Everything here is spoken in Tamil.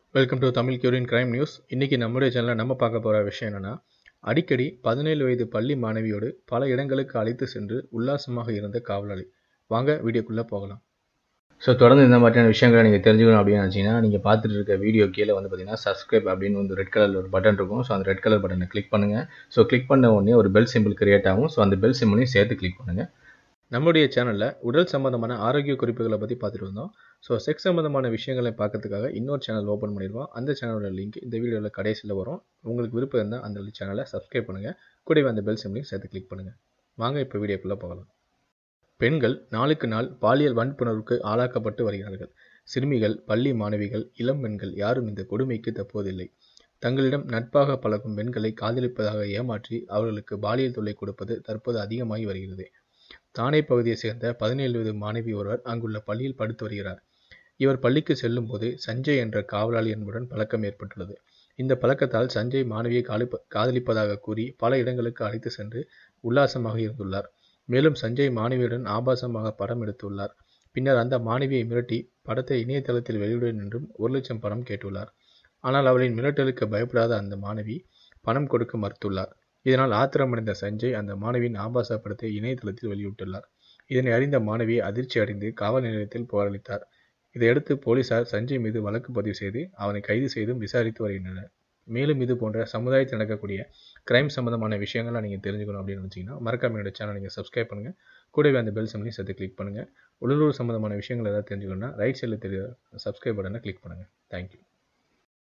வெல்கம் டு தமிழ் கியூரின் கிரைம் நியூஸ் இன்றைக்கி நம்முடைய சேனலில் நம்ம பார்க்க போகிற விஷயம் என்னென்னா அடிக்கடி பதினேழு வயது பள்ளி மாணவியோடு பல இடங்களுக்கு அழைத்து சென்று உல்லாசமாக இருந்த காவலாளி வாங்க வீடியோக்குள்ளே போகலாம் ஸோ தொடர்ந்து இந்த மாதிரியான விஷயங்களை நீங்கள் தெரிஞ்சுக்கணும் அப்படின்னு நினச்சிங்கன்னா நீங்கள் பார்த்துட்டு இருக்க வீடியோ கீழே வந்து பார்த்தீங்கன்னா சப்ஸ்கிரைப் அப்படின்னு வந்து ரெட் கலரில் ஒரு பட்டன் இருக்கும் ஸோ அந்த ரெட் கலர் பட்டனை கிளிக் பண்ணுங்கள் ஸோ கிளிக் பண்ண உடனே ஒரு பெல் சிம்பிள் கிரியேட் ஆகும் ஸோ அந்த பெல் சிம்பிளையும் சேர்த்து கிளிக் பண்ணுங்கள் நம்முடைய சேனலில் உடல் சம்பந்தமான ஆரோக்கிய குறிப்புகளை பற்றி பார்த்துட்டு வந்தோம் ஸோ செக்ஸ் சம்பந்தமான விஷயங்களை பார்க்கறதுக்காக இன்னொரு சேனல் ஓப்பன் பண்ணிடுவோம் அந்த சேனலோட லிங்க் இந்த வீடியோவில் கடைசியில் வரும் உங்களுக்கு விருப்பம் இருந்தால் அந்த சேனலை சப்ஸ்கிரைப் பண்ணுங்கள் கூடவே அந்த பெல் சிம்லையும் சேர்த்து கிளிக் பண்ணுங்கள் வாங்க இப்போ வீடியோக்குள்ளே போகலாம் பெண்கள் நாளுக்கு நாள் பாலியல் வன்புணர்வுக்கு ஆளாக்கப்பட்டு வருகிறார்கள் சிறுமிகள் பள்ளி மாணவிகள் இளம் பெண்கள் யாரும் இந்த கொடுமைக்கு தப்புவதில்லை தங்களிடம் நட்பாக பழகும் பெண்களை காதலிப்பதாக ஏமாற்றி அவர்களுக்கு பாலியல் தொல்லை கொடுப்பது தற்போது அதிகமாகி வருகிறது தானே பகுதியைச் சேர்ந்த பதினேழு வயது மாணவி ஒருவர் அங்குள்ள பள்ளியில் படித்து வருகிறார் இவர் பள்ளிக்கு செல்லும் போது சஞ்சய் என்ற காவலாளி என்புடன் பழக்கம் ஏற்பட்டுள்ளது இந்த பழக்கத்தால் சஞ்சய் மாணவியை காலிப்ப காதலிப்பதாக கூறி பல இடங்களுக்கு அழைத்து சென்று உல்லாசமாக இருந்துள்ளார் மேலும் சஞ்சய் மாணவியுடன் ஆபாசமாக படம் எடுத்துள்ளார் பின்னர் அந்த மாணவியை மிரட்டி படத்தை இணையதளத்தில் வெளியிடுவேன் என்றும் ஒரு லட்சம் பணம் கேட்டுள்ளார் ஆனால் அவளின் மிரட்டலுக்கு பயப்படாத அந்த மாணவி பணம் கொடுக்க மறுத்துள்ளார் இதனால் ஆத்திரமடைந்த சஞ்சய் அந்த மாணவியின் ஆபாச படத்தை இணையதளத்தில் வெளியிட்டுள்ளார் இதனை அறிந்த மாணவி அதிர்ச்சி அடைந்து காவல் நிலையத்தில் புகாரளித்தார் இதையடுத்து போலீசார் சஞ்சய் மீது வழக்கு பதிவு செய்து அவனை கைது செய்தும் விசாரித்து வருகின்றனர் மேலும் இது போன்ற சமுதாயத்தில் நடக்கக்கூடிய கிரைம் சம்பந்தமான விஷயங்களை நீங்கள் தெரிஞ்சுக்கணும் அப்படின்னு நினச்சிங்கன்னா மறக்காம என்னோட சேனல் நீங்கள் சப்ஸ்கிரைப் பண்ணுங்கள் கூடவே அந்த பெல் சம்பளையும் சேர்த்து கிளிக் பண்ணுங்கள் உள்ளூர் சம்பந்தமான விஷயங்கள் ஏதாவது தெரிஞ்சுக்கணும்னா ரைட் சைடில் தெரிய சப்ஸ்கிரைப் பட்டனை கிளிக் பண்ணுங்கள் தேங்க்யூ